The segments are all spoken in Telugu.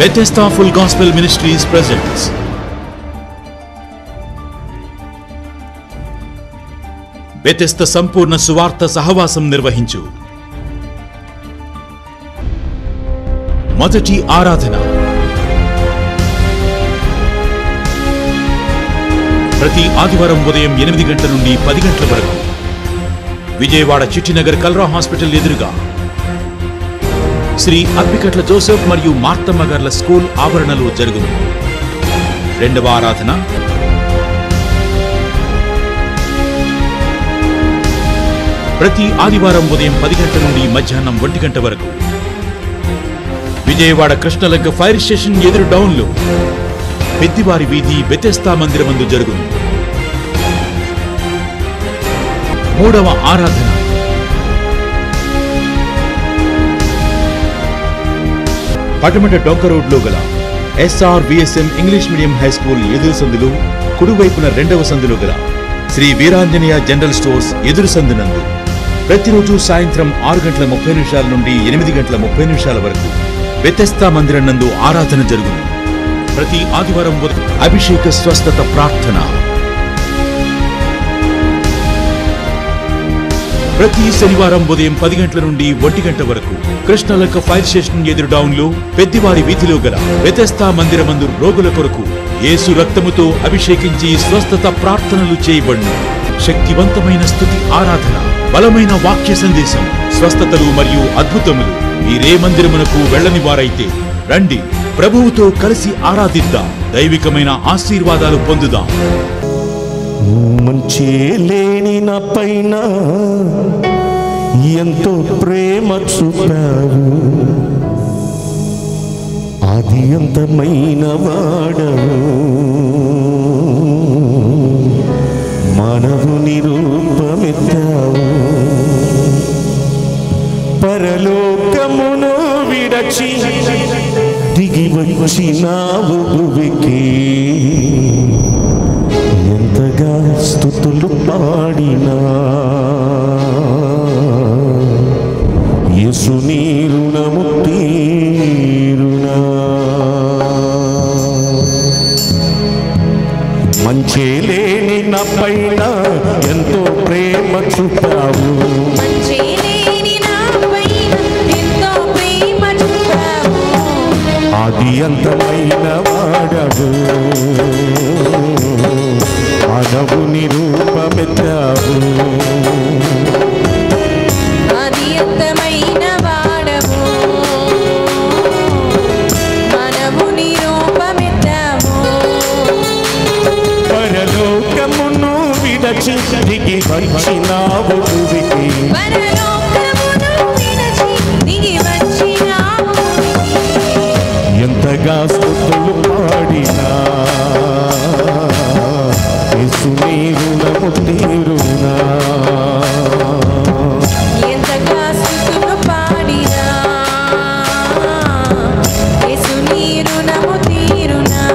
Bethesda Full Gospel Ministries presents Bethesda సంపూర్ణ సువార్త సహవాసం నిర్వహించు మొదటి ఆరాధన ప్రతి ఆదివారం ఉదయం ఎనిమిది గంటల నుండి పది గంటల వరకు విజయవాడ చిట్టినగర్ కల్రా హాస్పిటల్ ఎదురుగా శ్రీ అప్పికట్ల జోసెఫ్ మరియు మార్తమ్మ గార్ల స్కూల్ ఆవరణలో జరుగును రెండవ ఆరాధన ప్రతి ఆదివారం ఉదయం పది గంటల నుండి మధ్యాహ్నం ఒంటి గంట వరకు విజయవాడ కృష్ణలంక ఫైర్ స్టేషన్ ఎదురు డౌన్లో పెద్దివారి వీధి బెతెస్తా మందిరమందు జరుగును మూడవ ఆరాధన పటమట డొంక రోడ్లో గల SR VSM English medium high school ఎదురు సందులు కుడివైపున రెండవ సందులో గల శ్రీ వీరాంజనేయ జనరల్ స్టోర్స్ ఎదురు సందునందు ప్రతిరోజు సాయంత్రం ఆరు గంటల ముప్పై నిమిషాల నుండి ఎనిమిది గంటల ముప్పై నిమిషాల వరకు వ్యతస్థా మందిరం నందు ఆరాధన జరుగును ప్రతి ఆదివారం ఉదయం అభిషేక స్వస్థత ప్రార్థన ప్రతి శనివారం ఉదయం పది గంటల నుండి ఒంటి గంట వరకు కృష్ణలక్క ఫైర్ స్టేషన్ ఎదురు డౌన్లో పెద్దివారి వీధిలో గల వ్యతస్థా మందిరమందు రోగుల కొరకు యేసు రక్తముతో అభిషేకించి స్వస్థత ప్రార్థనలు చేయబడును శక్తివంతమైన స్థుతి ఆరాధన బలమైన వాక్య సందేశం స్వస్థతలు మరియు అద్భుతములు మీరే మందిరమునకు వెళ్ళని వారైతే రండి ప్రభువుతో కలిసి ఆరాధిద్దాం దైవికమైన ఆశీర్వాదాలు పొందుదాం మంచి లేని నా పైన ఎంతో ప్రేమ చూపావు ఆది అంతమైన వాడవు మానవుని రూపమెత్తావు పరలోకమును విడచి దిగి వచ్చినావు భువికి ఎంతగా స్థుతులు పాడినా యేసు నీరుణము తీరునా మంచే లేని నా పైన ఎంతో ప్రేమ చూపావు మంచిలేని నాపైన ఎంతో ప్రేమ చూపావు. ఆది అంతమైన వాడవు మానవుని రూపమెత్తావు ఆది అంతమైన వాడవు. మనముని రూపమెత్తావు. పరలోకమును విడచి దిగి వచ్చినావు భూమికి పరలోకమును విడచి దిగి వచ్చినావు. ఎంతగా స్థుతులు పాడినా యేసు నీరుణము తీరునా ఎంతగా స్తుతులు పాడినా యేసు నీ రుణము తీరునా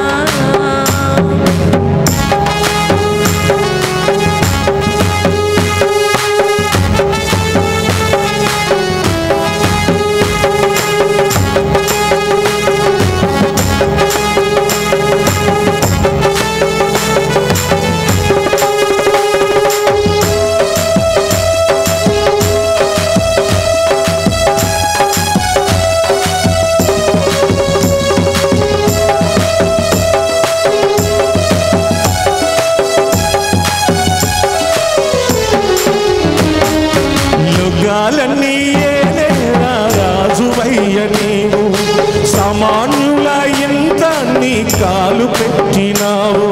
యుగాలన్నీ ఏలేరా రాజువయ్య నీవు సామాన్యుల ఎంత నీ కాలు పెట్టినావు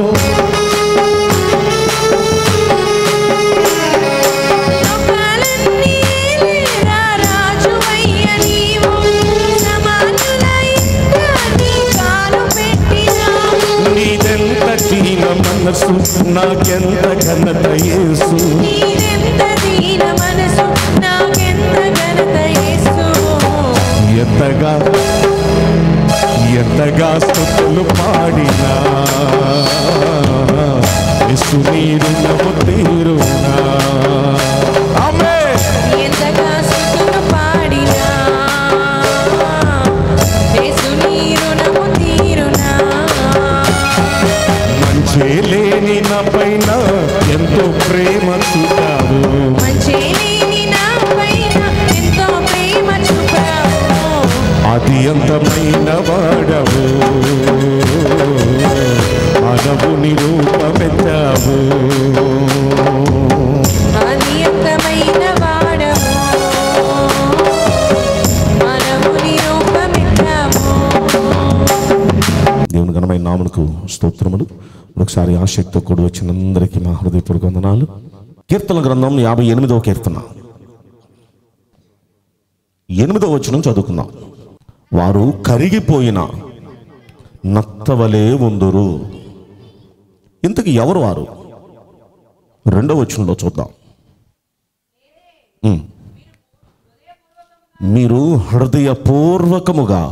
లోకాలన్నీ ఏలేరా రాజువయ్య నీవు. సమానులై నీ కాలు పెట్టినావు. నీదెంత దీన మనసు నాకెంత ఘనత యేసు నీదెంత దీన మనసు నాకెంత ఘనత యేసు. ఎంతగా ఎంతగా స్థుతులు పాడినా యేసు నీరుణము తీరునా ఆమేన్ ఎంతగా స్తుతులు పాడినా యేసు నీ మధ్యలేని నా పైన ఎంతో ప్రేమ చూపావు మంచేలేని నా పైన ఎంతో ప్రేమ చూపావు అది అంతమైన వాడవు మనవుని రూపమెత్తావు అనియతమైన వాడవు మనముని రూపమెత్తావు దేవుని ఘనమైన నామునకు స్తోత్రములు ఒకసారి ఆసక్తితో కూడి వచ్చిన అందరికీ మా హృదయపూర్వక వందనాలు కీర్తన గ్రంథం యాభై ఎనిమిదవ కీర్తన ఎనిమిదవ వచనం చదువుకుందాం వారు కరిగిపోయిన నత్తవలే ఉందురు ఇంతకు ఎవరు వారు రెండవ వచనంలో చూద్దాం ఉమ్. మీరు హృదయపూర్వకముగా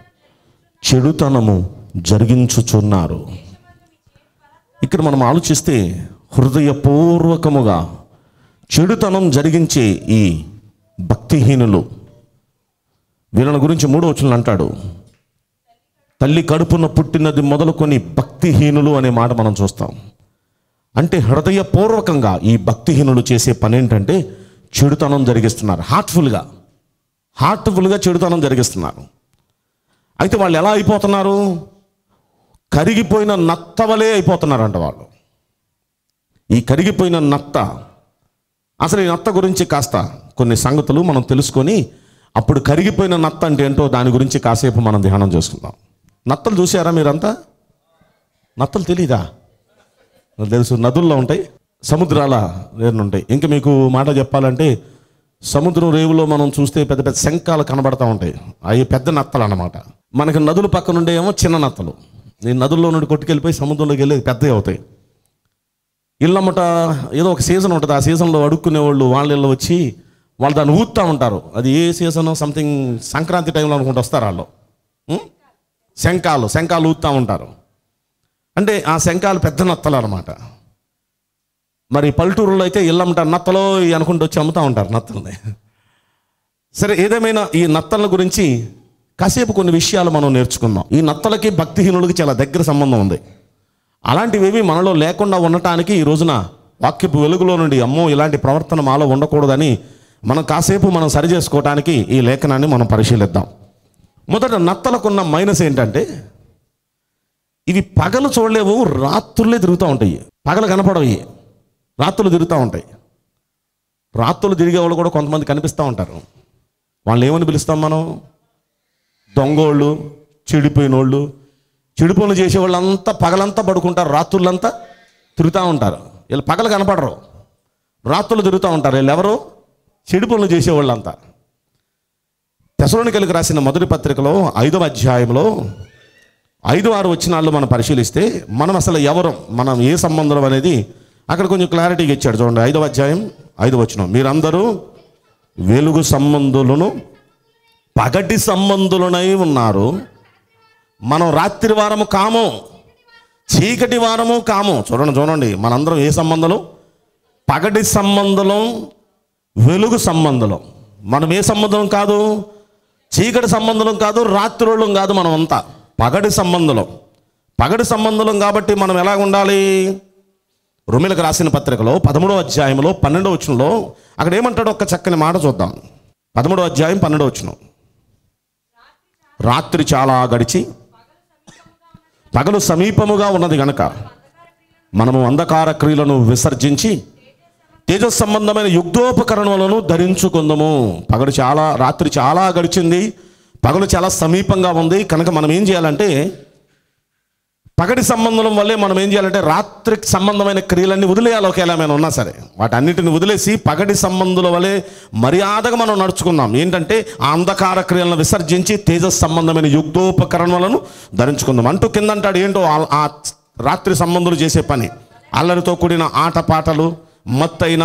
చెడుతనము జరిగించుచున్నారు ఇక్కడ మనం ఆలోచిస్తే హృదయపూర్వకముగా చెడుతనం జరిగించే ఈ భక్తిహీనులు వీళ్ళని గురించి మూడో వచనం అంటాడు తల్లి కడుపున పుట్టినది మొదలుకొని భక్తిహీనులు అనే మాట మనం చూస్తాం అంటే హృదయపూర్వకంగా ఈ భక్తిహీనులు చేసే పని ఏంటంటే చెడుతనం జరిగిస్తున్నారు హార్ట్ఫుల్గా హార్ట్ఫుల్గా చెడుతనం జరిగిస్తున్నారు అయితే వాళ్ళు ఎలా అయిపోతున్నారు కరిగిపోయిన నత్తవలే అయిపోతున్నారంట వాళ్ళు ఈ కరిగిపోయిన నత్త అసలు ఈ నత్త గురించి కాస్త కొన్ని సంగతులు మనం తెలుసుకొని అప్పుడు కరిగిపోయిన నత్త అంటే ఏంటో దాని గురించి కాసేపు మనం ధ్యానం చేసుకుందాం నత్తలు చూసారా మీరంతా నత్తలు తెలీదా నాకు తెలుసు నదుల్లో ఉంటాయి సముద్రాల రేరును ఉంటాయి ఇంకా మీకు మాట చెప్పాలంటే సముద్రం రేవులో మనం చూస్తే పెద్ద పెద్ద శంఖాలు కనబడతా ఉంటాయి అవి పెద్ద నత్తలు అన్నమాట మనకి నదుల పక్కన ఉండే ఏమో చిన్న నత్తలు ఈ నదుల్లో నుండి కొట్టుకెళ్ళిపోయి సముద్రంలోకి వెళ్ళి పెద్దవి అవుతాయి ఇళ్ళమ్మట ఏదో ఒక సీజన్ ఉంటుంది ఆ సీజన్లో అడుక్కునే వాళ్ళు వాళ్ళ ఇళ్ళు వచ్చి వాళ్ళు దాన్ని ఊదుతూ ఉంటారు అది ఏ సీజన్ సంథింగ్ సంక్రాంతి టైంలో అనుకుంటూ వస్తారు వాళ్ళు ఉం? శంఖాలు శంఖాలు ఊదుతూ ఉంటారు అంటే ఆ శంఖాలు పెద్ద నత్తలు అనమాట మరి పల్లెటూరులో అయితే ఇళ్ళమ్మట నత్తలో ఇవి అనుకుంటూ వచ్చి అమ్ముతూ ఉంటారు నత్తల్ని సరే ఏదేమైనా ఈ నత్తల గురించి కాసేపు కొన్ని విషయాలు మనం నేర్చుకుందాం ఈ నత్తలకి భక్తిహీనులకి చాలా దగ్గర సంబంధం ఉంది అలాంటివేవి మనలో లేకుండా ఉండటానికి ఈ రోజున వాక్యపు వెలుగులో నుండి అమ్మో ఇలాంటి ప్రవర్తన మాలో ఉండకూడదని మనం కాసేపు మనం సరి చేసుకోవటానికి ఈ లేఖనాన్ని మనం పరిశీలిద్దాం మొదట నత్తలకున్న మైనస్ ఏంటంటే ఇవి పగలు చూడలేవు రాత్రులే తిరుగుతూ ఉంటాయి పగలు కనపడవి రాత్రులు తిరుగుతూ ఉంటాయి రాత్రులు తిరిగే వాళ్ళు కూడా కొంతమంది కనిపిస్తూ ఉంటారు వాళ్ళు ఏమని పిలుస్తాం మనం దొంగోళ్ళు చెడిపోయినోళ్ళు చెడు పనులు చేసే వాళ్ళంతా పగలంతా పడుకుంటారు రాత్రులంతా తిరుగుతూ ఉంటారు వీళ్ళు పగలు కనపడరు రాత్రులు తిరుగుతూ ఉంటారు వీళ్ళు ఎవరు చెడు పనులు చేసేవాళ్ళంతా తెసలోనికలకు రాసిన మొదటి పత్రికలో ఐదవ అధ్యాయంలో ఐదు ఆరు వచ్చినాళ్ళు మనం పరిశీలిస్తే మనం అసలు ఎవరు మనం ఏ సంబంధం అనేది అక్కడ కొంచెం క్లారిటీగా ఇచ్చాడు చూడండి ఐదవ అధ్యాయం ఐదు వచ్చిన మీరందరూ వెలుగు సంబంధులను పగటి సంబంధులనై ఉన్నారు మనం రాత్రి వారము కాము చీకటి వారము కాము చూడండి చూడండి మనందరం ఏ సంబంధం పగటి సంబంధం వెలుగు సంబంధం మనం ఏ సంబంధం కాదు చీకటి సంబంధం కాదు రాత్రులం కాదు మనం అంతా పగటి సంబంధం పగటి సంబంధం కాబట్టి మనం ఎలా ఉండాలి రుమిలకు రాసిన పత్రికలో పదమూడో అధ్యాయంలో పన్నెండో వచనంలో అక్కడ ఏమంటాడో ఒక చక్కని మాట చూద్దాం పదమూడో అధ్యాయం పన్నెండో వచనం రాత్రి చాలా గడిచి పగలు సమీపముగా ఉన్నది గనక మనము అంధకార క్రియలను విసర్జించి తేజస్ సంబంధమైన యుద్ధోపకరణములను ధరించుకుందాము పగలు చాలా రాత్రి చాలా గడిచింది పగలు చాలా సమీపంగా ఉంది కనుక మనం ఏం చేయాలంటే పగటి సంబంధం వల్లే మనం ఏం చేయాలంటే రాత్రికి సంబంధమైన క్రియలన్నీ వదిలేయాలి ఒకవేళ ఏమైనా ఉన్నా సరే వాటన్నిటిని వదిలేసి పగటి సంబంధుల వలె మర్యాదగా మనం నడుచుకుందాం ఏంటంటే ఆ అంధకార క్రియలను విసర్జించి తేజస్ సంబంధమైన యుద్ధోపకరణలను ధరించుకుందాం అంటూ కింద అంటాడు ఏంటో ఆ- ఆ రాత్రి సంబంధులు చేసే పని అల్లరితో కూడిన ఆటపాటలు మత్తైన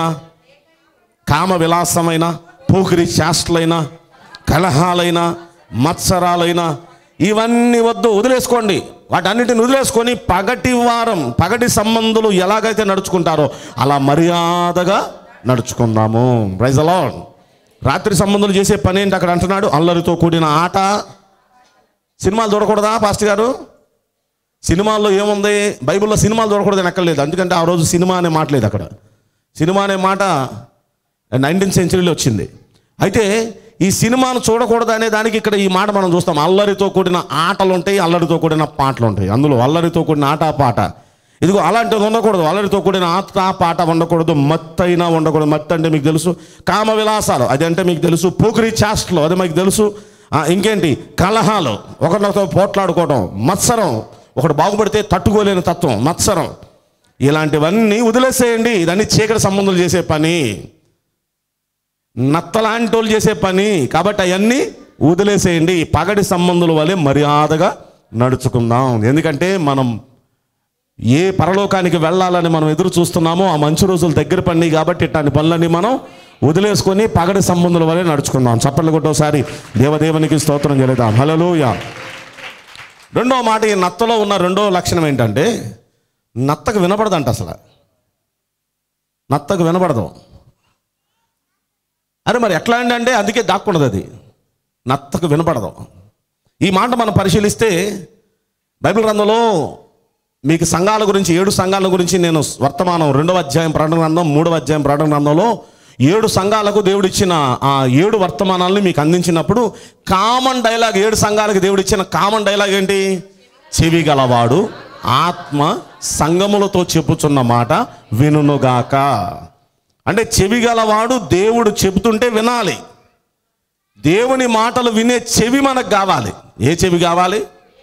కామ విలాసమైన పోకిరి శాస్త్రులైన కలహాలైన మత్సరాలైన ఇవన్నీ వద్దు వదిలేసుకోండి వాటన్నిటిని వదిలేసుకొని పగటి వారం పగటి సంబంధులు ఎలాగైతే నడుచుకుంటారో అలా మర్యాదగా నడుచుకుందాము ప్రైజ్ అలాడ్ రాత్రి సంబంధులు చేసే పని ఏంటి అక్కడ అంటున్నాడు అల్లరితో కూడిన ఆట సినిమాలు చూడకూడదా పాస్టర్ గారు సినిమాల్లో ఏముంది బైబిల్లో సినిమాలు చూడకూడదని ఎక్కర్లేదు ఎందుకంటే ఆ రోజు సినిమా అనే మాట లేదు అక్కడ సినిమా అనే మాట నైన్టీన్త్ సెంచరీలో వచ్చింది అయితే ఈ సినిమాను చూడకూడదు అనే దానికి ఇక్కడ ఈ మాట మనం చూస్తాం అల్లరితో కూడిన ఆటలు ఉంటాయి అల్లరితో కూడిన పాటలు ఉంటాయి అందులో అల్లరితో కూడిన ఆట పాట ఇదిగో అలాంటిది ఉండకూడదు అల్లరితో కూడిన ఆట పాట ఉండకూడదు మత్తైనా ఉండకూడదు మత్తు అంటే మీకు తెలుసు కామ విలాసాలు అది అంటే మీకు తెలుసు పోకిరి చాస్ట్లు అది మీకు తెలుసు ఆ, ఇంకేంటి కలహాలు ఒకరితో పోట్లాడుకోవడం మత్సరం ఒకడు బాగుపడితే తట్టుకోలేని తత్వం మత్సరం ఇలాంటివన్నీ వదిలేసేయండి ఇదన్నీ చీకటి సంబంధాలు చేసే పని నత్తలాంటి వాళ్ళు చేసే పని కాబట్టి అవన్నీ వదిలేసేయండి ఈ పగటి సంబంధుల వలె మర్యాదగా నడుచుకుందాం ఎందుకంటే మనం ఏ పరలోకానికి వెళ్ళాలని మనం ఎదురు చూస్తున్నామో ఆ మంచి రోజులు దగ్గర పడినాయి కాబట్టి ఇట్లాంటి పనులన్నీ మనం వదిలేసుకొని పగటి సంబంధుల వలె నడుచుకుందాం చప్పట్లు కొట్టోసారి దేవదేవునికి స్తోత్రం చేద్దాం హలలోయ రెండో మాట ఈ నత్తలో ఉన్న రెండో లక్షణం ఏంటంటే నత్తకు వినపడదంట అసలు నత్తకు వినపడదు అరే మరి ఎట్లా అండి అంటే అందుకే దాక్కుండదు అది నత్తకు వినపడదు ఈ మాట మనం పరిశీలిస్తే బైబిల్ గ్రంథంలో మీకు సంఘాల గురించి ఏడు సంఘాల గురించి నేను వర్తమానం రెండవ అధ్యాయం ప్రకటన గ్రంథం మూడవ అధ్యాయం ప్రకటన గ్రంథంలో ఏడు సంఘాలకు దేవుడు ఇచ్చిన ఆ ఏడు వర్తమానాలను మీకు అందించినప్పుడు కామన్ డైలాగ్ ఏడు సంఘాలకు దేవుడు ఇచ్చిన కామన్ డైలాగ్ ఏంటి చెవి గలవాడు ఆత్మ సంగములతో చెప్పుచున్న మాట వినునుగాక అంటే చెవి గలవాడు దేవుడు చెబుతుంటే వినాలి దేవుని మాటలు వినే చెవి మనకు కావాలి ఏ చెవి కావాలి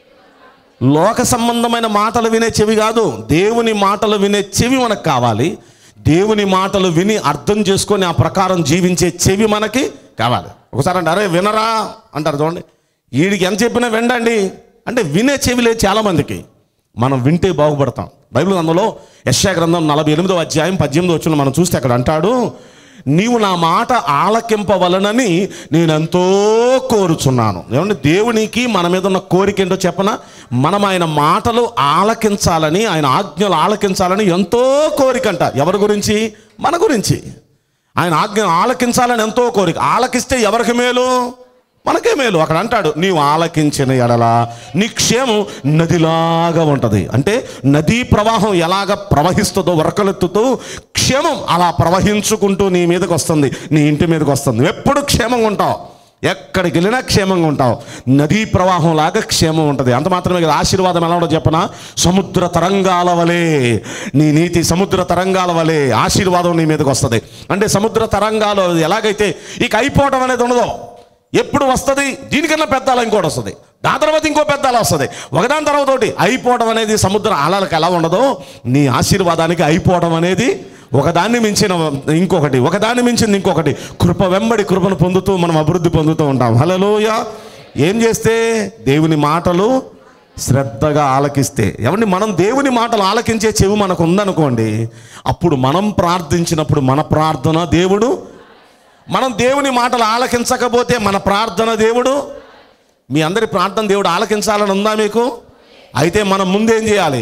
లోక సంబంధమైన మాటలు వినే చెవి కాదు దేవుని మాటలు వినే చెవి మనకు కావాలి దేవుని మాటలు విని అర్థం చేసుకొని ఆ ప్రకారం జీవించే చెవి మనకి కావాలి ఒకసారి అంటే అరే వినరా అంటారు చూడండి వీడికి ఎంత చెప్పినా వినండి అంటే వినే చెవి లేదు చాలామందికి మనం వింటే బాగుపడతాం బైబిల్ గ్రంథంలో యశ్యా గ్రంథం నలభై ఎనిమిదో అధ్యాయం పద్దెనిమిది వచ్చిన మనం చూస్తే అక్కడ అంటాడు నీవు నా మాట ఆలకింపవలనని నేను ఎంతో కోరుచున్నాను ఏమంటే దేవునికి మన మీద ఉన్న కోరిక ఏంటో చెప్పన మనం ఆయన మాటలు ఆలకించాలని ఆయన ఆజ్ఞలు ఆలకించాలని ఎంతో కోరిక అంట ఎవరి గురించి మన గురించి ఆయన ఆజ్ఞ ఆలకించాలని ఎంతో కోరిక ఆలకిస్తే ఎవరికి మేలు మనకే మేలు అక్కడ అంటాడు నీవు ఆలకించిన ఎడల నీ క్షేమం నదిలాగా ఉంటుంది అంటే నదీ ప్రవాహం ఎలాగ ప్రవహిస్తుందో వరకలెత్తుతూ క్షేమం అలా ప్రవహించుకుంటూ నీ మీదకి వస్తుంది నీ ఇంటి మీదకి వస్తుంది నువ్వు ఎప్పుడు క్షేమంగా ఉంటావు ఎక్కడికి వెళ్ళినా క్షేమంగా ఉంటావు నదీ ప్రవాహం లాగా క్షేమం ఉంటుంది అంత మాత్రమే కదా ఆశీర్వాదం ఎలా ఉండదు చెప్పనా సముద్ర తరంగాల వలె నీ నీతి సముద్ర తరంగాల వలె ఆశీర్వాదం నీ మీదకి వస్తుంది అంటే సముద్ర తరంగాలు ఎలాగైతే ఇక అయిపోవడం అనేది ఉండదు ఎప్పుడు వస్తుంది దీనికన్నా పెద్ద అల ఇంకోటి వస్తుంది దాని తర్వాత ఇంకో పెద్ద అల వస్తుంది ఒకదాని తర్వాత ఒకటి అయిపోవడం అనేది సముద్ర అలలకు ఎలా ఉండదో నీ ఆశీర్వాదానికి అయిపోవడం అనేది ఒకదాన్ని మించిన ఇంకొకటి ఒకదాన్ని మించింది ఇంకొకటి కృప వెంబడి కృపను పొందుతూ మనం అభివృద్ధి పొందుతూ ఉంటాం హలోయ ఏం చేస్తే దేవుని మాటలు శ్రద్ధగా ఆలకిస్తే ఏమండి మనం దేవుని మాటలు ఆలకించే చెవి మనకు ఉందనుకోండి అప్పుడు మనం ప్రార్థించినప్పుడు మన ప్రార్థన దేవుడు మనం దేవుని మాటలు ఆలకించకపోతే మన ప్రార్థన దేవుడు మీ అందరి ప్రార్థన దేవుడు ఆలకించాలని ఉందా మీకు అయితే మనం ముందేం చేయాలి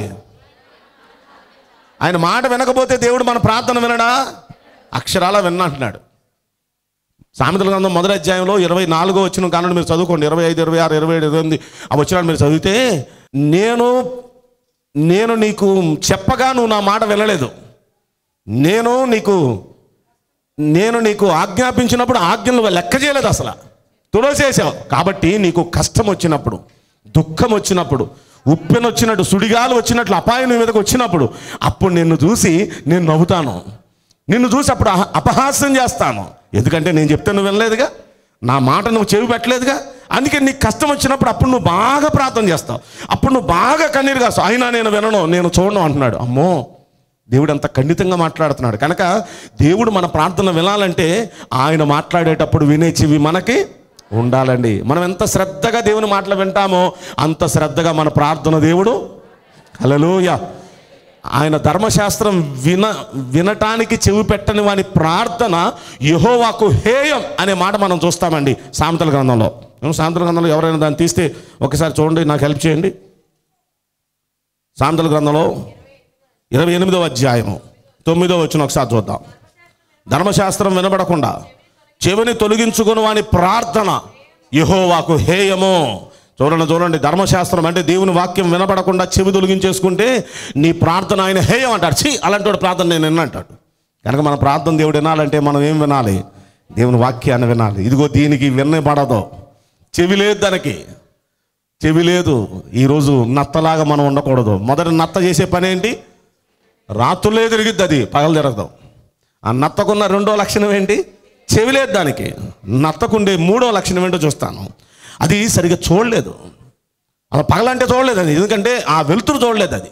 ఆయన మాట వినకపోతే దేవుడు మన ప్రార్థన వినడా అక్షరాల విన్నంటున్నాడు సామెతల గ్రంథం మొదటి అధ్యాయంలో ఇరవై నాలుగో వచ్చిన కానుండి మీరు చదువుకోండి ఇరవై ఐదు ఇరవై ఆరు ఇరవై ఏడు ఇరవై ఎనిమిది ఆ వచ్చిన మీరు చదివితే నేను నేను నీకు చెప్పగా నువ్వు నా మాట వినలేదు నేను నీకు నేను నీకు ఆజ్ఞాపించినప్పుడు ఆజ్ఞలు లెక్క చేయలేదు అసలు తుడసేసావు కాబట్టి నీకు కష్టం వచ్చినప్పుడు దుఃఖం వచ్చినప్పుడు ఉప్పెన వచ్చినట్టు సుడిగాలు వచ్చినట్లు అపాయం నీ మీదకి వచ్చినప్పుడు అప్పుడు నిన్ను చూసి నేను నవ్వుతాను నిన్ను చూసి అప్పుడు అహ- అపహాస్యం చేస్తాను ఎందుకంటే నేను చెప్తే నువ్వు వినలేదుగా నా మాట నువ్వు చెవి పెట్టలేదుగా అందుకే నీకు కష్టం వచ్చినప్పుడు అప్పుడు నువ్వు బాగా ప్రార్థన చేస్తావు అప్పుడు నువ్వు బాగా కన్నీరు కాస్తావు అయినా నేను వినను నేను చూడను అంటున్నాడు అమ్మో దేవుడు అంత ఖండితంగా మాట్లాడుతున్నాడు కనుక దేవుడు మన ప్రార్థన వినాలంటే ఆయన మాట్లాడేటప్పుడు వినే చెవి మనకి ఉండాలండి మనం ఎంత శ్రద్ధగా దేవుని మాటలు వింటామో అంత శ్రద్ధగా మన ప్రార్థన దేవుడు హల్లెలూయా ఆయన ధర్మశాస్త్రం విన వినటానికి చెవి పెట్టని వాని ప్రార్థన యహోవాకు హేయం అనే మాట మనం చూస్తామండి సామెతల గ్రంథంలో సామెతల గ్రంథంలో ఎవరైనా దాన్ని తీస్తే ఒకసారి చూడండి నాకు హెల్ప్ చేయండి సామెతల గ్రంథంలో ఇరవై ఎనిమిదవ అధ్యాయము తొమ్మిదో వచ్చిన ఒకసారి చూద్దాం ధర్మశాస్త్రం వినబడకుండా చెవిని తొలగించుకుని వాని ప్రార్థన యహోవాకు హేయము చూడండి చూడండి ధర్మశాస్త్రం అంటే దేవుని వాక్యం వినపడకుండా చెవి తొలగించేసుకుంటే నీ ప్రార్థన ఆయన హేయం అంటాడు ఛీ అలాంటి వాడు ప్రార్థన నేను విన్న అంటాడు కనుక మన ప్రార్థన దేవుడు వినాలంటే మనం ఏం వినాలి దేవుని వాక్యాన్ని వినాలి ఇదిగో దీనికి వినపడదు చెవి లేదు దానికి చెవి లేదు ఈరోజు నత్తలాగా మనం ఉండకూడదు మొదట నత్త చేసే పని ఏంటి రాత్రులే తిరిగిద్ది అది పగలు తిరగదు ఆ నత్తకున్న రెండో లక్షణం ఏంటి చెవి లేదు దానికి నత్తకుండే మూడో లక్షణం ఏంటో చూస్తాను అది సరిగ్గా చూడలేదు అలా పగలంటే చూడలేదు అది ఎందుకంటే ఆ వెలుతురు చూడలేదు అది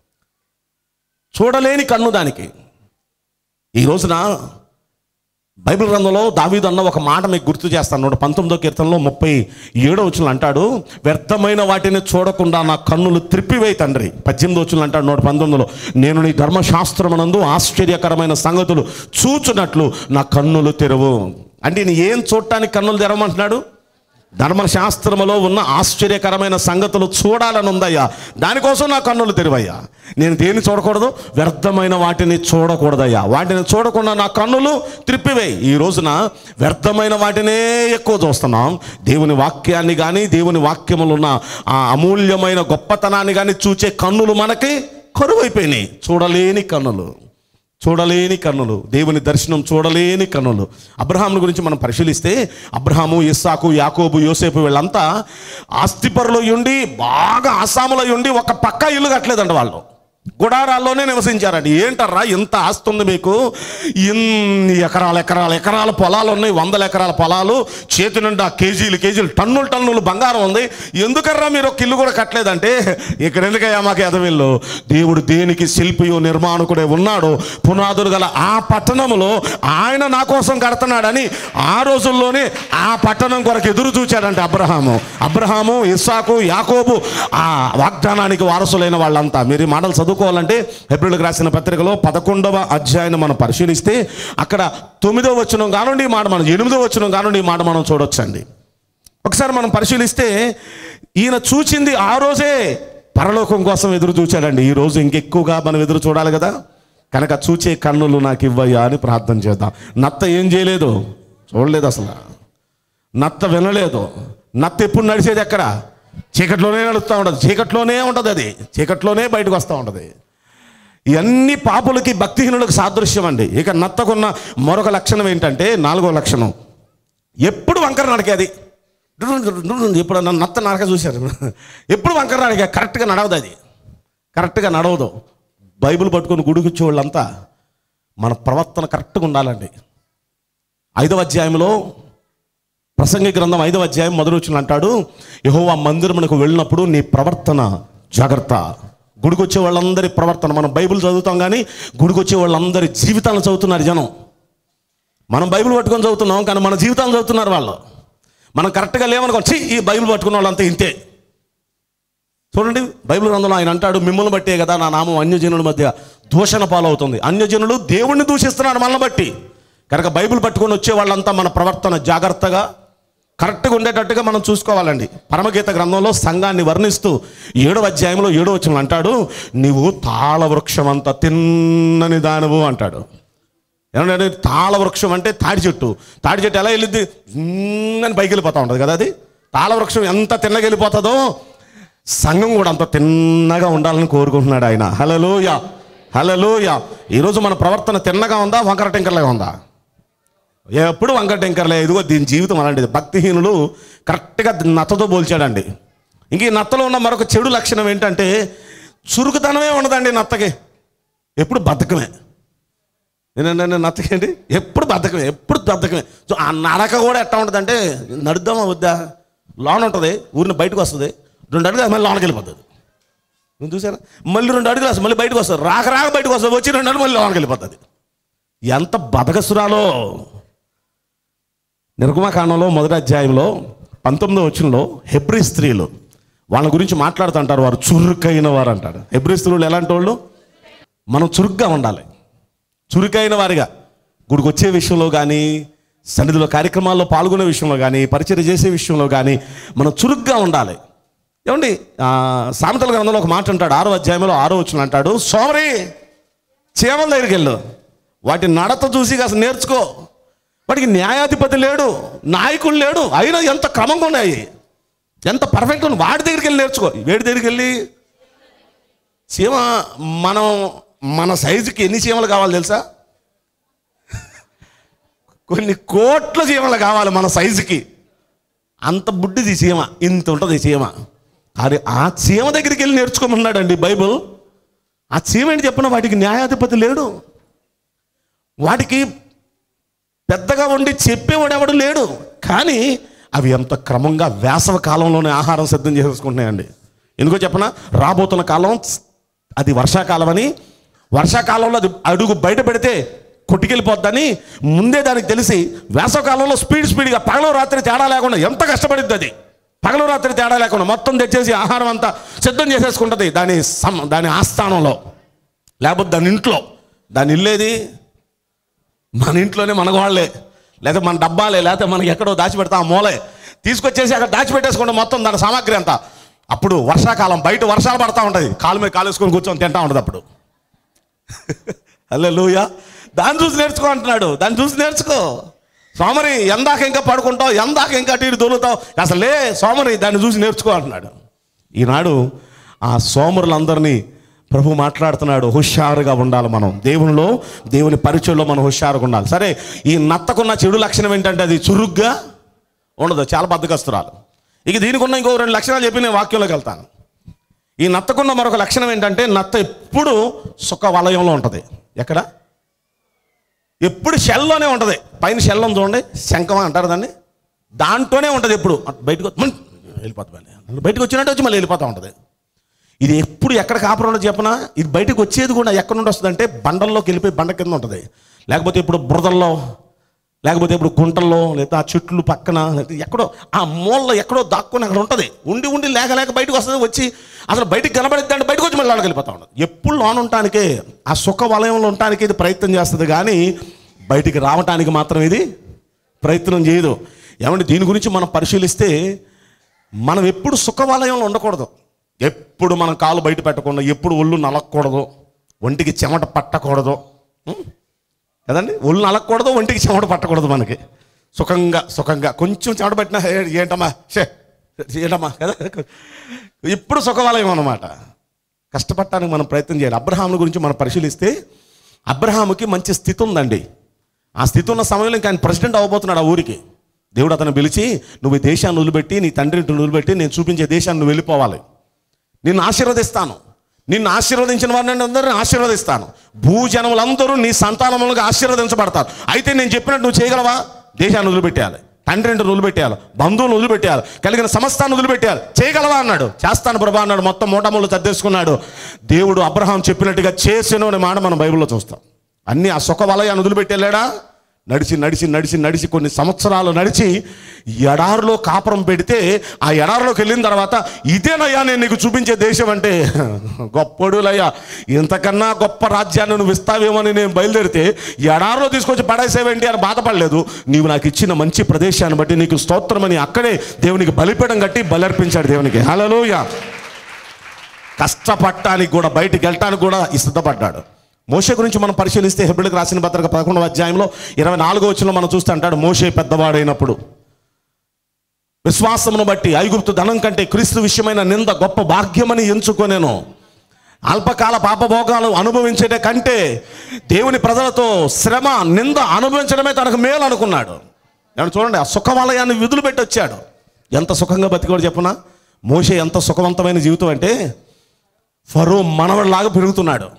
చూడలేని కన్ను దానికి ఈ రోజున బైబిల్ గ్రంథంలో దావీదు అన్న ఒక మాట మీకు గుర్తు చేస్తాను నూట పంతొమ్మిదో కీర్తనలో ముప్పై ఏడో వచ్చిన అంటాడు వ్యర్థమైన వాటిని చూడకుండా నా కన్నులు త్రిప్పివేయి తండ్రి పద్దెనిమిది వచ్చిన అంటాడు నూట పంతొమ్మిదిలో నేను నీ ధర్మశాస్త్రమునందు ఆశ్చర్యకరమైన సంగతులు చూచున్నట్లు నా కన్నులు తెరవు అంటే నీ ఏం చూడటానికి కన్నులు తెరవమంటున్నాడు ధర్మశాస్త్రములో ఉన్న ఆశ్చర్యకరమైన సంగతులు చూడాలని ఉందయ్యా దానికోసం నా కన్నులు తెరివయ్యా నేను దేన్ని చూడకూడదు వ్యర్థమైన వాటిని చూడకూడదయ్యా వాటిని చూడకుండా నా కన్నులు త్రిప్పివేయి ఈ రోజున వ్యర్థమైన వాటినే ఎక్కువ చూస్తున్నాం దేవుని వాక్యాన్ని కానీ దేవుని వాక్యములు ఉన్న ఆ అమూల్యమైన గొప్పతనాన్ని కానీ చూచే కన్నులు మనకి కరువైపోయినాయి చూడలేని కన్నులు చూడలేని కన్నులు దేవుని దర్శనం చూడలేని కన్నులు అబ్రహాం గురించి మనం పరిశీలిస్తే అబ్రహాము ఇస్సాకు యాకోబు యోసేపు వీళ్ళంతా ఆస్తిపరులు ఉండి బాగా ఆసాములో ఉండి ఒక పక్క ఇల్లు కట్టలేదంట వాళ్ళు గుడారాల్లోనే నివసించారండి ఏంటర్రా ఇంత ఆస్తి ఉంది మీకు ఇన్ని ఎకరాల ఎకరాల ఎకరాల పొలాలు ఉన్నాయి వందల ఎకరాల పొలాలు చేతి నిండా కేజీలు కేజీలు టన్నులు టన్నులు బంగారం ఉంది ఎందుకర్రా మీరు ఒక ఇల్లు కూడా కట్టలేదంటే ఇక్కడ ఎందుకయ్యా మాకు ఎదవిల్లు దేవుడు దేనికి శిల్పియు నిర్మాణకుడే ఉన్నాడు పునాదులు గల ఆ పట్టణంలో ఆయన నా కోసం కడుతున్నాడని ఆ రోజుల్లోనే ఆ పట్టణం కొరకు ఎదురు చూచాడంటే అబ్రహాము అబ్రహాము ఇస్సాకు యాకోబు ఆ వాగ్దానానికి వారసులైన వాళ్ళంతా మీరు ఈ మాటలు చదువుకోవాలంటే ఏప్రిల్కి రాసిన పత్రికలో పదకొండవ అధ్యాయాన్ని మనం పరిశీలిస్తే అక్కడ తొమ్మిదో వచనం కానుండి ఈ మాట మనం ఎనిమిదో వచనం కానుండి ఈ మాట మనం చూడొచ్చండి ఒకసారి మనం పరిశీలిస్తే ఈయన చూచింది ఆ రోజే పరలోకం కోసం ఎదురు చూచాడండి ఈ రోజు ఇంకెక్కువగా మనం ఎదురు చూడాలి కదా కనుక చూచే కన్నులు నాకు ఇవ్వయ్యా అని ప్రార్థన చేద్దాం నత్త ఏం చేయలేదు చూడలేదు అసలు నత్త వినలేదు నత్త ఎప్పుడు నడిచేది ఎక్కడ చీకట్లోనే నడుస్తూ ఉంటుంది చీకట్లోనే ఉంటుంది అది చీకట్లోనే బయటకు వస్తూ ఉంటుంది ఇవన్నీ పాపులకి భక్తిహీనులకు సాదృశ్యం అండి ఇక నత్తకున్న మరొక లక్షణం ఏంటంటే నాలుగో లక్షణం ఎప్పుడు వంకర నడికేది ఎప్పుడు నత్త నడక చూశారు ఎప్పుడు వంకర నడిక కరెక్ట్గా నడవదు అది కరెక్ట్గా నడవదు బైబిల్ పట్టుకొని గుడికి వచ్చే వాళ్ళంతా మన ప్రవర్తన కరెక్ట్గా ఉండాలండి ఐదవ అధ్యాయంలో ప్రసంగి గ్రంథం ఐదవ అధ్యాయం మొదలు వచ్చిన అంటాడు యహోవా మందిరమునకు వెళ్ళినప్పుడు నీ ప్రవర్తన జాగ్రత్త గుడికి వచ్చే వాళ్ళందరి ప్రవర్తన మనం బైబిల్ చదువుతాం కానీ గుడికి వచ్చే వాళ్ళందరి జీవితాలను చదువుతున్నారు జనం మనం బైబిల్ పట్టుకొని చదువుతున్నాం కానీ మన జీవితాలను చదువుతున్నారు వాళ్ళు మనం కరెక్ట్గా లేవనుకో ఛీ ఈ బైబిల్ పట్టుకున్న వాళ్ళంతా ఇంతే చూడండి బైబిల్ గ్రంథంలో ఆయన అంటాడు మిమ్మల్ని బట్టే కదా నా నామం అన్యజనుల మధ్య దూషణ పాలవుతుంది అన్యజనులు దేవుణ్ణి దూషిస్తున్నారు మనల్ని బట్టి కనుక బైబిల్ పట్టుకొని వచ్చే వాళ్ళంతా మన ప్రవర్తన జాగ్రత్తగా కరెక్ట్గా ఉండేటట్టుగా మనం చూసుకోవాలండి పరమగీత గ్రంథంలో సంఘాన్ని వర్ణిస్తూ ఏడవ అధ్యాయంలో ఏడవ వచనం అంటాడు నీవు తాళ వృక్షం అంత తిన్నని దానవు అంటాడు ఏమంటే తాళ వృక్షం అంటే తాడి చెట్టు తాడి చెట్టు ఎలా వెళ్ళిద్ది జిమ్ అని పైకి వెళ్ళిపోతూ ఉంటుంది కదా అది తాళ వృక్షం ఎంత తిన్నగా వెళ్ళిపోతుందో సంఘం కూడా అంత తిన్నగా ఉండాలని కోరుకుంటున్నాడు ఆయన హలలోయ హలలోయ ఈరోజు మన ప్రవర్తన తిన్నగా ఉందా వంకర టెంకర్లాగా ఉందా ఎప్పుడు వంకర టెంకర్లే ఇదిగో దీని జీవితం అలాంటిది భక్తిహీనులు కరెక్ట్గా నత్తతో పోల్చాడండి ఇంక ఈ నత్తలో ఉన్న మరొక చెడు లక్షణం ఏంటంటే చురుకుతనమే ఉండదండి నత్తకి ఎప్పుడు బద్ధకమే నేను నచ్చకండి ఎప్పుడు బద్ధకమే ఎప్పుడు బద్ధకమే సో ఆ నడక కూడా ఎట్లా ఉంటుంది అంటే నడుద్దామా వద్దా లోన్ ఉంటుంది ఊరిని బయటకు వస్తుంది రెండు అడుగులు మళ్ళీ లోనకి వెళ్ళిపోతుంది నువ్వు చూసారా మళ్ళీ రెండు అడుగులు వస్తుంది మళ్ళీ బయటకు వస్తుంది రాక రాక బయటకు వస్తుంది వచ్చి రెండు అడుగులు మళ్ళీ లోనకి వెళ్ళిపోతుంది ఎంత బతకసురాలో నిర్గమకాండంలో మొదటి అధ్యాయంలో పంతొమ్మిదో వచనంలో హెబ్రి స్త్రీలు వాళ్ళ గురించి మాట్లాడుతుంటారు వారు చురుకైన వారు అంటారు హెబ్రి స్త్రీలు ఎలాంటి వాళ్ళు మనం చురుగ్గా ఉండాలి చురుకైన వారిగా గుడికి వచ్చే విషయంలో కానీ సన్నిధిలో కార్యక్రమాల్లో పాల్గొనే విషయంలో కానీ పరిచయం చేసే విషయంలో కానీ మనం చురుగ్గా ఉండాలి ఏమండి ఆ, సామెతల గ్రంథంలో ఒక మాట అంటాడు ఆరో అధ్యాయంలో ఆరో వచ్చిన అంటాడు సోమరి చీమల దగ్గరికి వెళ్ళు వాటి నడత చూసి కాస్త నేర్చుకో వాటికి న్యాయాధిపతి లేడు నాయకుడు లేడు అయినా ఎంత క్రమంగా ఉన్నాయి ఎంత పర్ఫెక్ట్ ఉంది వాడి దగ్గరికి వెళ్ళి నేర్చుకో వేడి దగ్గరికి వెళ్ళి చీమ మనం మన సైజుకి ఎన్ని చీమలు కావాలి తెలుసా కొన్ని కోట్ల చీమలు కావాలి మన సైజుకి అంత బుడ్డిది చీమ ఇంత ఉంటుంది చీమ అది ఆ చీమ దగ్గరికి వెళ్ళి నేర్చుకోమన్నాడండి బైబుల్ ఆ చీమ ఏంటి చెప్పిన వాటికి న్యాయాధిపతి లేడు వాటికి పెద్దగా ఉండి చెప్పేవాడు ఎవడు లేడు కానీ అవి ఎంత క్రమంగా వేసవ కాలంలోనే ఆహారం సిద్ధం చేసుకుంటున్నాయండి ఎందుకో చెప్పన రాబోతున్న కాలం అది వర్షాకాలం అని వర్షాకాలంలో అది అడుగు బయట పెడితే కొట్టుకెళ్ళిపోద్దని ముందే దానికి తెలిసి వేసవకాలంలో స్పీడ్ స్పీడ్గా పగలు రాత్రి తేడా లేకుండా ఎంత కష్టపడిద్ది అది పగలు రాత్రి తేడా లేకుండా మొత్తం తెచ్చేసి ఆహారం అంతా సిద్ధం చేసేసుకుంటుంది దాని సమ దాని ఆస్థానంలో లేకపోతే దాని ఇంట్లో దాని ఇల్లేది మన ఇంట్లోనే మన వాళ్ళే లేదా మన డబ్బాలే లేకపోతే మనకి ఎక్కడో దాచిపెడతా ఆ మూలే తీసుకొచ్చేసి అక్కడ దాచిపెట్టేసుకోండి మొత్తం దాని సామాగ్రి అంతా అప్పుడు వర్షాకాలం బయట వర్షాలు పడతా ఉంటుంది కాలు మీద కాలు వేసుకొని కూర్చొని తింటా ఉంటుంది అప్పుడు హలో లూయా దాన్ని చూసి నేర్చుకో అంటున్నాడు దాన్ని చూసి నేర్చుకో సోమరి ఎందాక ఇంకా పడుకుంటావు ఎందాక ఇంకా అటు ఇటు దొరుకుతావు అసలు లే సోమరి దాన్ని చూసి నేర్చుకో అంటున్నాడు ఈనాడు ఆ సోమరులందరినీ ప్రభు మాట్లాడుతున్నాడు హుషారుగా ఉండాలి మనం దేవునిలో దేవుని పరిచయంలో మనం హుషారుగా ఉండాలి సరే ఈ నత్తకున్న చెడు లక్షణం ఏంటంటే అది చురుగ్గా ఉండదు చాలా బద్దకస్తురాలు ఇక దీనికి ఉన్న ఇంకో రెండు లక్షణాలు చెప్పి నేను వాక్యంలోకి వెళ్తాను ఈ నత్తకున్న మరొక లక్షణం ఏంటంటే నత్త ఎప్పుడు సుఖ వలయంలో ఉంటుంది ఎక్కడ ఎప్పుడు షెల్లోనే ఉంటుంది పైన షెల్ ఉంది చూడండి శంఖం అంటారు దాన్ని దాంట్లోనే ఉంటుంది ఎప్పుడు అటు బయటకు వచ్చి- మన్ వెళ్ళిపోతుంది మళ్ళీ బయటకు వచ్చినట్టు వచ్చి మళ్ళీ వెళ్ళిపోతూ ఉంటుంది ఇది ఎప్పుడు ఎక్కడ కాపురం ఉండదు చెప్పనా ఇది బయటకు వచ్చేది కూడా ఎక్కడ నుండి వస్తుంది అంటే బండల్లోకి వెళ్ళిపోయి బండ కింద ఉంటుంది లేకపోతే ఇప్పుడు బురదల్లో లేకపోతే ఇప్పుడు గుంటల్లో లేదా ఆ చెట్లు పక్కన లేకపోతే ఎక్కడో ఆ మూలలో ఎక్కడో దాక్కుని అక్కడ ఉంటుంది ఉండి ఉండి లేక లేక బయటకు వస్తుంది వచ్చి అసలు బయటికి కనబడిద్ది అంటే బయటకు వచ్చి మళ్ళీ వాళ్ళకి వెళ్ళిపోతా ఉండదు ఎప్పుడు లోన్ ఉండటానికే ఆ సుఖ వలయంలో ఉండటానికి ఇది ప్రయత్నం చేస్తుంది కానీ బయటికి రావటానికి మాత్రం ఇది ప్రయత్నం చేయదు ఏమంటే దీని గురించి మనం పరిశీలిస్తే మనం ఎప్పుడు సుఖవలయంలో ఉండకూడదు ఎప్పుడు మనం కాలు బయట పెట్టకుండా ఎప్పుడు ఒళ్ళు నలగకూడదు ఒంటికి చెమట పట్టకూడదు ఉం? కదండి ఒళ్ళు నలగకూడదు ఒంటికి చెమట పట్టకూడదు మనకి సుఖంగా సుఖంగా కొంచెం చెమట పట్టినా "ఏ, ఏంటమ్మా షే ఏంటమ్మా కదా ఇప్పుడు సుఖవలయం అన్నమాట కష్టపడటానికి మనం ప్రయత్నం చేయాలి అబ్రహాముల గురించి మనం పరిశీలిస్తే అబ్రహాముకి మంచి స్థితి ఉందండి ఆ స్థితి ఉన్న సమయంలో ఇంకా ఆయన ప్రెసిడెంట్ అవ్వబోతున్నాడు ఆ ఊరికి దేవుడు అతను పిలిచి నువ్వు ఈ దేశాన్ని వదిలిపెట్టి నీ తండ్రిని వదిలిపెట్టి నేను చూపించే దేశాన్ని నువ్వు వెళ్ళిపోవాలి నిన్ను ఆశీర్వదిస్తాను నిన్ను ఆశీర్వదించిన వారిని అందరిని ఆశీర్వదిస్తాను భూజనములందరూ నీ సంతానములుగా ఆశీర్వదించబడతారు అయితే నేను చెప్పినట్టు నువ్వు చేయగలవా దేశాన్ని వదిలిపెట్టేయాలి తండ్రిని వదిలిపెట్టేయాలి బంధువులు వదిలిపెట్టేయాలి కలిగిన సమస్తాన్ని వదిలిపెట్టేయాలి చేయగలవా అన్నాడు చేస్తాను ప్రభా అన్నాడు మొత్తం మూటములు సర్దేసుకున్నాడు దేవుడు అబ్రహాం చెప్పినట్టుగా చేసాను అనే మాట మనం బైబిల్లో చూస్తాం అన్ని ఆ సుఖ వలయాన్ని వదిలిపెట్టేళ్ళాడా నడిచి నడిచి నడిచి నడిచి కొన్ని సంవత్సరాలు నడిచి ఎడారిలో కాపురం పెడితే ఆ ఎడారిలోకి వెళ్ళిన తర్వాత ఇదేనయ్యా నేను నీకు చూపించే దేశం అంటే గొప్పడులయ్యా ఇంతకన్నా గొప్ప రాజ్యాన్ని నువ్వు ఇస్తావేమని నేను బయలుదేరితే ఎడారిలో తీసుకొచ్చి పడేసేవేంటి అని బాధపడలేదు నీవు నాకు ఇచ్చిన మంచి ప్రదేశాన్ని బట్టి నీకు స్తోత్రమని అక్కడే దేవునికి బలిపీఠం కట్టి బలర్పించాడు దేవునికి హలోయ కష్టపడటానికి కూడా బయటికి వెళ్ళటానికి కూడా సిద్ధపడ్డాడు మోషే గురించి మనం పరిశీలిస్తే హెబ్రిల్కి రాసిన పత్రిక పదకొండవ అధ్యాయంలో ఇరవై నాలుగో వచ్చిన మనం చూస్తే అంటాడు మోషే పెద్దవాడైనప్పుడు విశ్వాసమును బట్టి ఐగుప్తు ధనం కంటే క్రీస్తు విషయమైన నింద గొప్ప భాగ్యమని ఎంచుకొనేను అల్పకాల పాపభోగాలు అనుభవించేటే కంటే దేవుని ప్రజలతో శ్రమ నింద అనుభవించడమే తనకు మేలు అనుకున్నాడు ఏమన్నా చూడండి ఆ సుఖవలయాన్ని విధులు పెట్టి వచ్చాడు ఎంత సుఖంగా బతికోడు చెప్పున మోషే ఎంత సుఖవంతమైన జీవితం అంటే ఫరో మనవడిలాగా పెరుగుతున్నాడు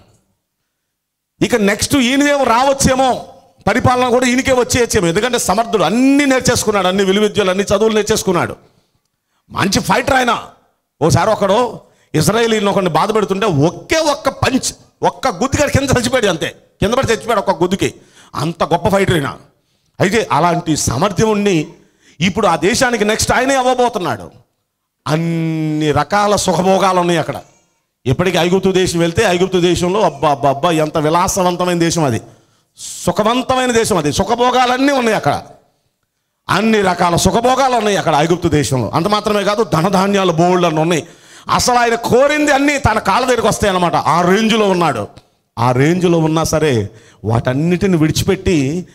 ఇక నెక్స్ట్ ఈయనదేమో రావచ్చేమో పరిపాలన కూడా ఈయనకే వచ్చేయచ్చేమో ఎందుకంటే సమర్థుడు అన్ని నేర్చేసుకున్నాడు అన్ని విలువిద్యలు అన్ని చదువులు నేర్చేసుకున్నాడు మంచి ఫైటర్ ఆయన ఓసారి ఒకడు ఇజ్రాయేలీని ఒకరిని బాధ పెడుతుంటే ఒకే ఒక్క పంచ్ ఒక్క గుద్దుగాడు కింద చచ్చిపోయాడు అంతే కింద పడి చచ్చిపోయాడు ఒక్క గుద్దుకి అంత గొప్ప ఫైటర్ అయినా అయితే అలాంటి సామర్థ్యం ఉండి ఇప్పుడు ఆ దేశానికి నెక్స్ట్ ఆయనే అవ్వబోతున్నాడు అన్ని రకాల సుఖభోగాలు ఉన్నాయి అక్కడ ఎప్పటికీ ఐగుప్తు దేశం వెళ్తే ఐగుప్తు దేశంలో అబ్బా అబ్బా అబ్బా ఎంత విలాసవంతమైన దేశం అది సుఖవంతమైన దేశం అది సుఖభోగాలన్నీ ఉన్నాయి అక్కడ అన్ని రకాల సుఖభోగాలు ఉన్నాయి అక్కడ ఐగుప్తు దేశంలో అంత మాత్రమే కాదు ధనధాన్యాలు బోల్డ్ అని ఉన్నాయి అసలు ఆయన కోరింది అన్నీ తన కాళ్ళ దగ్గరికి వస్తాయి అన్నమాట ఆ రేంజ్లో ఉన్నాడు ఆ రేంజ్లో ఉన్నా సరే వాటన్నిటిని విడిచిపెట్టి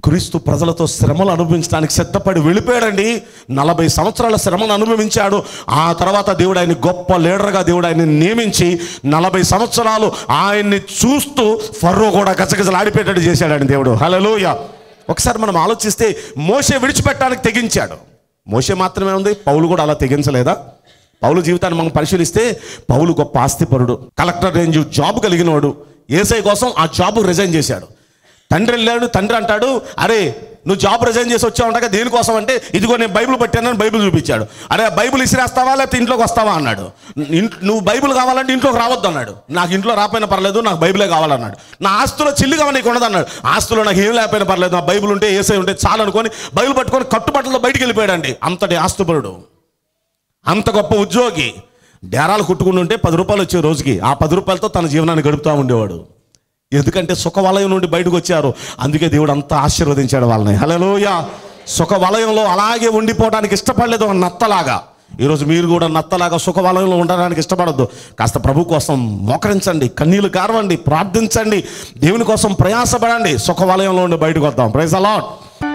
క్రీస్తు ప్రజలతో శ్రమలు అనుభవించడానికి సిద్ధపడి వెళ్ళిపోయాడండి నలభై సంవత్సరాల శ్రమను అనుభవించాడు ఆ తర్వాత దేవుడు ఆయన్ని గొప్ప లీడర్గా దేవుడు ఆయన్ని నియమించి నలభై సంవత్సరాలు ఆయన్ని చూస్తూ ఫర్రో కూడా గజగజలాడిపోయేటట్టు చేశాడండి దేవుడు హలోయ ఒకసారి మనం ఆలోచిస్తే మోసే విడిచిపెట్టడానికి తెగించాడు మోసే మాత్రమే ఉంది పౌలు కూడా అలా తెగించలేదా పౌలు జీవితాన్ని మనం పరిశీలిస్తే పౌలు గొప్ప ఆస్తిపరుడు కలెక్టర్ రేంజ్ జాబ్ కలిగినవాడు ఏసై కోసం ఆ జాబ్ రిజైన్ చేశాడు తండ్రి వెళ్ళాడు తండ్రి అంటాడు అరే నువ్వు జాబ్ రిజైన్ చేసి వచ్చావు అంటాక దేనికోసం అంటే ఇదిగో నేను బైబిల్ పట్టానని బైబిల్ చూపించాడు అరే బైబిల్ ఇసిరేస్తావా లేకపోతే ఇంట్లోకి వస్తావా అన్నాడు ఇన్- నువ్వు బైబిల్ కావాలంటే ఇంట్లోకి రావద్దు అన్నాడు నాకు ఇంట్లో రాపోయినా పర్లేదు నాకు బైబిలే కావాలన్నాడు నా ఆస్తులో చిల్లిగా నీకు ఉండదు అన్నాడు ఆస్తులో నాకు ఏం లేకపోయినా పర్లేదు నా బైబిల్ ఉంటే ఏసై ఉంటే చాలు అనుకొని బైబిల్ పట్టుకొని కట్టుబట్టలతో బయటికి వెళ్ళిపోయాడండి అంతటి ఆస్తుపరుడు అంత గొప్ప ఉద్యోగి డేరాలు కుట్టుకుని ఉంటే పది రూపాయలు వచ్చే రోజుకి ఆ పది రూపాయలతో తన జీవనాన్ని గడుపుతూ ఉండేవాడు ఎందుకంటే సుఖ వలయం నుండి బయటకు వచ్చారు అందుకే దేవుడు అంతా ఆశీర్వదించాడు వాళ్ళని హలోయ సుఖ వలయంలో అలాగే ఉండిపోవడానికి ఇష్టపడలేదు ఒక నత్తలాగా ఈరోజు మీరు కూడా నత్తలాగా సుఖ వలయంలో ఉండడానికి ఇష్టపడద్దు కాస్త ప్రభు కోసం మోకరించండి కన్నీళ్లు గారవండి ప్రార్థించండి దేవుని కోసం ప్రయాసపడండి సుఖ వలయంలో ఉండి బయటకు వద్దాం ప్రైజ్ అలాట్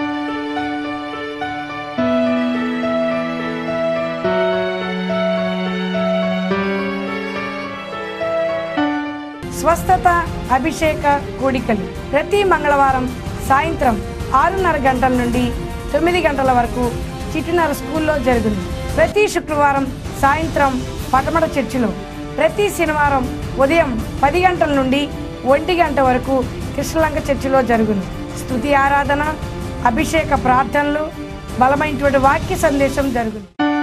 స్వస్థత అభిషేక కూడికలు ప్రతి మంగళవారం సాయంత్రం ఆరున్నర గంటల నుండి తొమ్మిది గంటల వరకు చిట్టినర స్కూల్లో జరుగును ప్రతి శుక్రవారం సాయంత్రం పటమట చర్చిలో ప్రతి శనివారం ఉదయం పది గంటల నుండి ఒంటి గంట వరకు కృష్ణలంక చర్చిలో జరుగును స్తుతి ఆరాధన అభిషేక ప్రార్థనలు బలమైనటువంటి వాక్య సందేశం జరుగును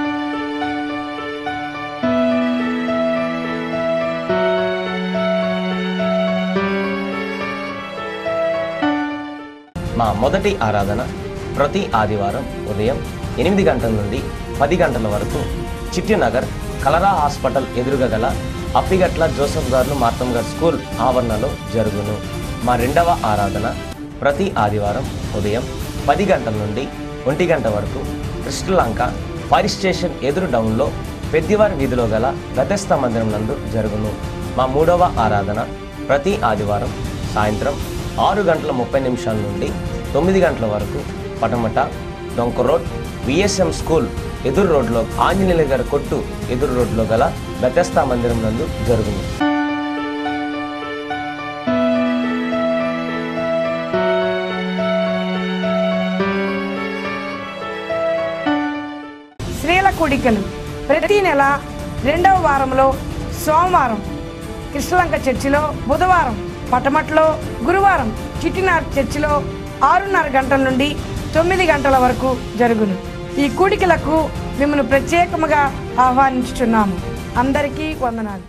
మా మొదటి ఆరాధన ప్రతి ఆదివారం ఉదయం ఎనిమిది గంటల నుండి పది గంటల వరకు చిట్టినగర్ కలరా హాస్పిటల్ ఎదురుగా గల అప్పిగట్ల జోసఫ్ గారు మార్తమ్ గారు స్కూల్ ఆవరణలో జరుగును మా రెండవ ఆరాధన ప్రతి ఆదివారం ఉదయం పది గంటల నుండి ఒంటి గంట వరకు కృష్ణలంక ఫైర్ స్టేషన్ ఎదురు డౌన్లో పెద్దివారి వీధిలో గల గతస్థ మందిరం నందు జరుగును మా మూడవ ఆరాధన ప్రతి ఆదివారం సాయంత్రం ఆరు గంటల ముప్పై నిమిషాల నుండి తొమ్మిది గంటల వరకు పటమట డొంక రోడ్ విఎస్ఎం స్కూల్ ఎదురు రోడ్లో ఆంజనేయుల గారి కొట్టు ఎదురు రోడ్లో గల బెతస్తా మందిరం నందు జరుగును స్త్రీల కూడికలు ప్రతి నెల రెండవ వారంలో సోమవారం కృష్ణలంక చర్చిలో బుధవారం పటమట్లో గురువారం చిట్టినార్ చర్చిలో ఆరున్నర గంటల నుండి తొమ్మిది గంటల వరకు జరుగును ఈ కూడికలకు మిమ్మల్ని ప్రత్యేకముగా ఆహ్వానించుచున్నాము అందరికీ వందనాలు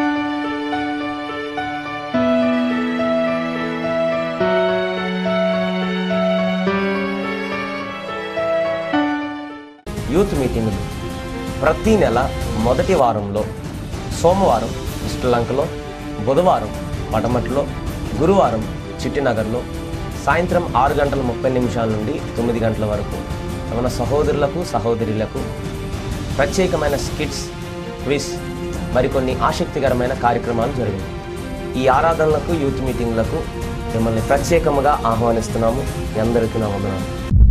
యూత్ మీటింగులు ప్రతి నెల మొదటి వారంలో సోమవారం శ్రీలంకలో బుధవారం పటమట్లో గురువారం చిట్టినగర్లో సాయంత్రం ఆరు గంటల ముప్పై నిమిషాల నుండి తొమ్మిది గంటల వరకు మన సహోదరులకు సహోదరులకు ప్రత్యేకమైన స్కిట్స్ క్విజ్ మరికొన్ని ఆసక్తికరమైన కార్యక్రమాలు జరిగాయి ఈ ఆరాధనలకు యూత్ మీటింగ్లకు మిమ్మల్ని ప్రత్యేకముగా ఆహ్వానిస్తున్నాము మీ అందరికీ నా వందనాలు